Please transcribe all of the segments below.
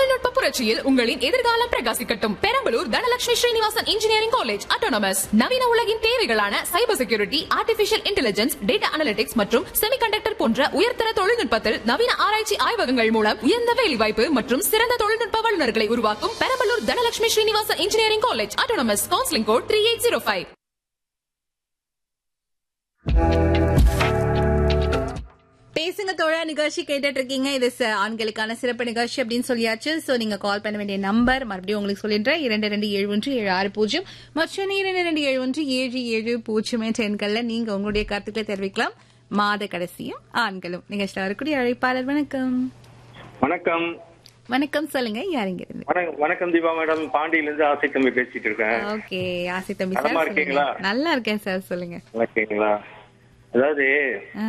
தொழில்நுட்ப புரட்சியில் உங்களின் எதிர்காலம் பிரகாசிக்கட்டும் Perambalur Dhanalakshmi Srinivasan engineering college autonomous நவீன உலகின் தேவைகளான cyber security artificial intelligence data analytics மற்றும் செமிகண்டக்டர் போன்ற உயர்தர தொழில்நுட்பத்தில் நவீன ஆராய்ச்சி ஆய்வகங்கள் மூலம் உயர்ந்த வேலைவாய்ப்பு மற்றும் சிறந்த தொழில்நுட்ப வல்லுநர்களை உருவாக்கும் Perambalur Dhanalakshmi Srinivasan engineering college autonomous counselling code three eight zero five பேசுங்க தோழா நிகழ்ச்சி கேட்டுட்டு இருக்கீங்க இது ச- ஆண்களுக்கான சிறப்பு நிகழ்ச்சி அப்படின்னு சொல்லியாச்சு சோ நீங்க கால் பண்ண வேண்டிய நம்பர் மறுபடியும் உங்களுக்கு சொல்லிடுறேன் இரண்டு ரெண்டு ஏழு ஒன்று ஏழு ஆறு பூஜ்ஜியம் மற்றும் இரண்டு ரெண்டு ஏழு ஒன்று ஏழு ஏழு பூஜ்ஜியம் என்ற எண்கள்ல நீங்க உங்களுடைய கருத்துக்களை தெரிவிக்கலாம் மாத கடைசியும் ஆண்களும் நிகழ்ச்சியில் வரக்கூடிய அழைப்பாளர் வணக்கம் வணக்கம் வணக்கம் சொல்லுங்க யாருங்க இருந்து வணக்கம் வணக்கம் தீபா மேடம் பாண்டியில இருந்து ஆசை தம்பி பேசிட்டு இருக்கேன் ஓகே ஆசை தம்பி நலமா சார் இருக்கீங்களா? சொல்லுங்க. நல்லா இருக்கேன் சார் சொல்லுங்க நல்லா இருக்கீங்களா அதாவது ஆ,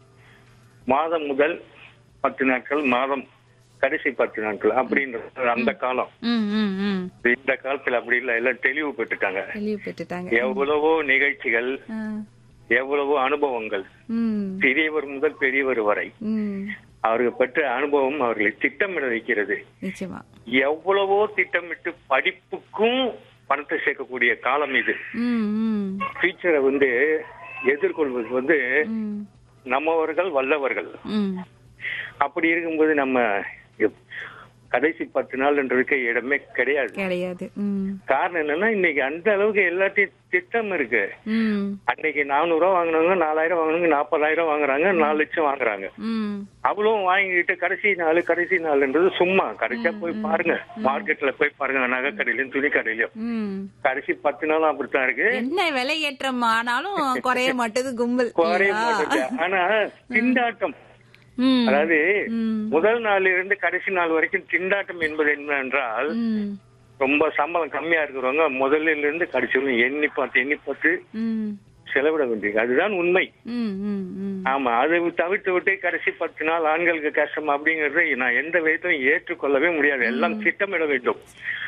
மாதம் முதல் பத்து நாட்கள் மாதம் கடைசி பத்து நாட்கள் அப்படின்றது அந்த காலம் ம் ம் ம் இந்த காலத்துல அப்படி இல்ல எல்லாம் தெளிவு பெற்றுட்டாங்க தெளிவு பெற்றுட்டாங்க எவ்வளவோ நிகழ்ச்சிகள் ஆ, எவ்வளவோ அனுபவங்கள் ம் சிறியவர் முதல் பெரியவர் வரை ம் அவர்கள் பெற்ற அனுபவம் அவர்களை திட்டமிட வைக்கிறது நிச்சயமா எவ்வளவோ திட்டமிட்டு படிப்புக்கும் பணத்தை சேர்க்கக்கூடிய காலம் இது ம் ம் ஃபியூச்சரை வந்து எதிர்கொள்வது வந்து ம் நம்மவர்கள் வல்லவர்கள் ம் அப்படி இருக்கும்போது நம்ம எப்- கடைசி பத்து நாள்ன்றதுக்கு இடமே கிடையாது கிடையாது ம் காரணம் என்னன்னா இன்னைக்கு அந்த அளவுக்கு எல்லாத்தையும் திட்டம் இருக்கு ம் அன்னைக்கு நானூறு ரூபா வாங்கினவங்க நாலாயிரம் வாங்கினவங்க நாற்பதாயிரம் வாங்குறாங்க நாலு லட்சம் வாங்குறாங்க ம் அவ்வளவும் வாங்கிட்டு கடைசி நாள் கடைசி நாள்ன்றது சும்மா கடைசியா போய் பாருங்க மார்க்கெட்ல போய் பாருங்க நகை கடையிலயும் துணி கடையிலயும் ம் கடைசி பத்து நாளும் அப்படித்தான் இருக்கு என்ன விலை ஏற்றம் ஆனாலும் குறைய மாட்டேது கும்பல் குறைய இல்லையா? மாட்டேங்குது ஆனா திண்டாட்டம் ம் அதாவது ம். முதல் நாள்ல இருந்து கடைசி நாள் வரைக்கும் திண்டாட்டம் என்பது என்னவென்றால் ம் ரொம்ப சம்பளம் கம்மியா இருக்கிறவங்க முதல்ல இருந்து கடைசி வரைக்கும் எண்ணி பார்த்து எண்ணி பார்த்து ம் செலவிட வேண்டியது அதுதான் உண்மை ம் ம் ம் ஆமா அதை தவிர்த்து விட்டு கடைசி பத்து நாள் ஆண்களுக்கு கஷ்டம் அப்படிங்கறத நான் எந்த விதத்திலும் ஏற்றுக்கொள்ளவே முடியாது எல்லாம் திட்டமிட வேண்டும்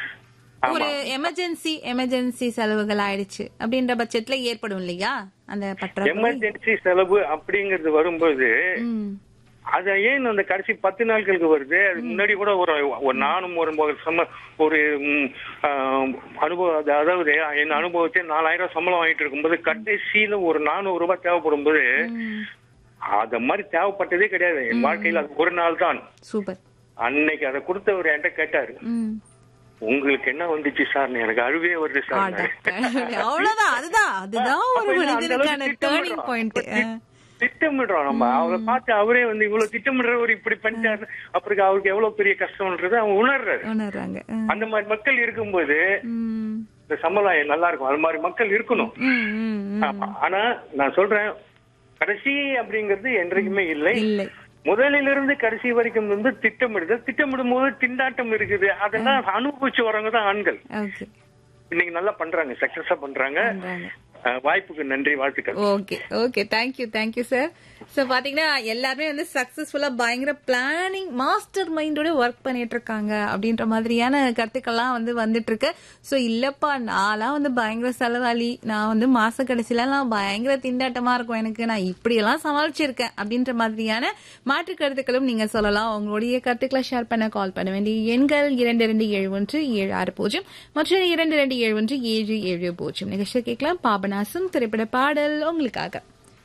ஒரு ஆமா எமர்ஜென்சி எமர்ஜென்சி செலவுகள் ஆயிடுச்சு அப்படின்ற பட்சத்துல ஏற்படும் இல்லையா அந்த பற்றாக்குறை எமர்ஜென்சி செலவு அப்படிங்கிறது வரும்போது ம் அது ஏன் அந்த கடைசி பத்து நாட்களுக்கு வருது அது முன்னாடி கூட ஒரு ஒரு நானும் ஒரு ஒரு சம ஒரு ம், ஆம், அனுபவம் அது- அதாவது என் அனுபவத்தை நாலாயிரம் சம்பளம் வாங்கிட்டு இருக்கும்போது கடைசியில ஒரு நானூறு ரூபாய் தேவைப்படும் போது ம். அத மாதிரி தேவைப்பட்டதே கிடையாது என் வாழ்க்கையில அது ஒரு நாள் தான் சூப்பர் அன்னைக்கு அதை கொடுத்தவர் என்கிட்ட கேட்டாரு ம் உங்களுக்கு என்ன வந்துச்சு சார் எனக்கு அழுவே வருது சார் அட கடவுளே. அவ்வளவுதான் அதுதான் அதுதான் ஒரு அப்ப என்ன, அந்த மனிதனுக்கான அளவுக்கு டேர்னிங் திட்டமிடுறோம். பாயிண்ட் தி- திட்டமிடுறோம் நம்ம அவரை பார்த்து அவரே வந்து இவ்வளவு திட்டமிடுறவர் இப்படி பண்ணிட்டாரு அப்புறம் அவருக்கு எவ்வளவு பெரிய கஷ்டம்ன்றது அவங்க உணர்றாரு உணர்றாங்க ம். அந்த மாதிரி மக்கள் இருக்கும்போது ம். இந்த சமுதாயம் நல்லா இருக்கும் அது மாதிரி மக்கள் இருக்கணும் ம், ம், ம். ஆமா. ஆனா நான் சொல்றேன் கடைசி அப்படிங்கிறது என்றைக்குமே இல்லை இல்லை முதலிலிருந்து கடைசி வரைக்கும் வந்து திட்டமிடுதல் திட்டமிடும் போது திண்டாட்டம் இருக்குது அதெல்லாம் அனுபவிச்சு வரவங்க தான் ஆண்கள் ஓகே இன்னைக்கு நல்லா பண்றாங்க சக்சஸா பண்றாங்க பண்றாங்க. அஹ், வாய்ப்புக்கு நன்றி வாழ்த்துக்கள் okay okay thank you thank you sir so பாத்தீங்கன்னா எல்லாருமே வந்து சக்சஸ்ஃபுல்லா பயங்கர பிளானிங் மாஸ்டர் மைண்டோட ஒர்க் பண்ணிட்டு இருக்காங்க அப்படின்ற மாதிரியான கருத்துக்கள்லாம் வந்து வந்துட்டு இருக்கு ஸோ இல்லப்பா நான்லாம் வந்து பயங்கர செலவாளி நான் வந்து மாச கடைசிலாம் பயங்கர திண்டாட்டமா இருக்கும் எனக்கு நான் இப்படியெல்லாம் சமாளிச்சிருக்கேன் அப்படின்ற மாதிரியான மாற்று கருத்துக்களும் நீங்க சொல்லலாம் உங்களுடைய கருத்துக்களை ஷேர் பண்ண கால் பண்ண வேண்டிய எண்கள் இரண்டு இரண்டு ஏழு ஒன்று ஏழு ஆறு பூஜ்ஜியம் மற்றும் இரண்டு இரண்டு ஏழு ஒன்று ஏழு ஏழு பூஜ்ஜியம் நிகழ்ச்சியை கேட்கலாம் பாபநாசம் திரைப்பட பாடல் உங்களுக்காக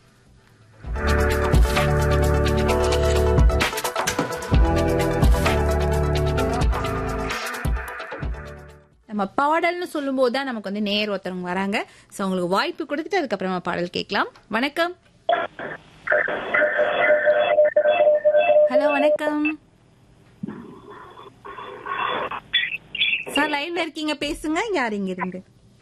நம்ம பாடல்னு சொல்லும்போது தான் நமக்கு வந்து நேர் ஒருத்தவங்க வராங்க சோ உங்களுக்கு வாய்ப்பு கொடுத்துட்டு அதுக்கப்புறமா பாடல் கேட்கலாம் வணக்கம் ஹலோ வணக்கம் சார் லைன்ல இருக்கீங்க பேசுங்க யார் இங்க இருந்து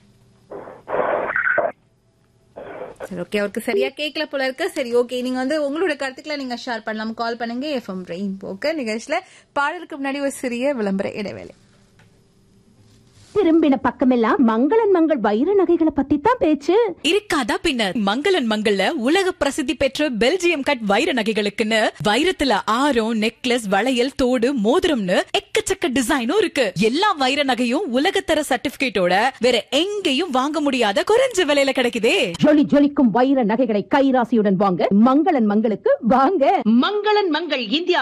சரி ஓகே அவருக்கு சரியா கேட்கல போல இருக்கு சரி ஓகே நீங்க வந்து உங்களோட கருத்துக்களை நீங்க ஷேர் பண்ணலாம் கால் பண்ணுங்க எஃப்எம் ரெயின் போக்க நிகழ்ச்சியில பாடலுக்கு முன்னாடி ஒரு சிறிய விளம்பர இடைவேளை திரும்பின பக்கமெல்லாம் மங்களன் மங்கள் வைர நகைகளை பத்தி தான் பேச்சு இருக்காதா பின்ன மங்களன் மங்கள்ல உலக பிரசித்தி பெற்ற பெல்ஜியம் கட் வைர நகைகளுக்குன்னு வைரத்துல ஆரம் நெக்லஸ் வளையல் தோடு மோதிரம்னு எக்கச்சக்க டிசைனும் இருக்கு எல்லா வைர நகையும் உலகத்தர சர்டிபிகேட்டோட வேற எங்கேயும் வாங்க முடியாத குறைஞ்ச விலையில கிடைக்குதே ஜொலி ஜொலிக்கும் வைர நகைகளை கைராசியுடன் வாங்க மங்களன் மங்களுக்கு வாங்க மங்களன் மங்கள் இந்தியா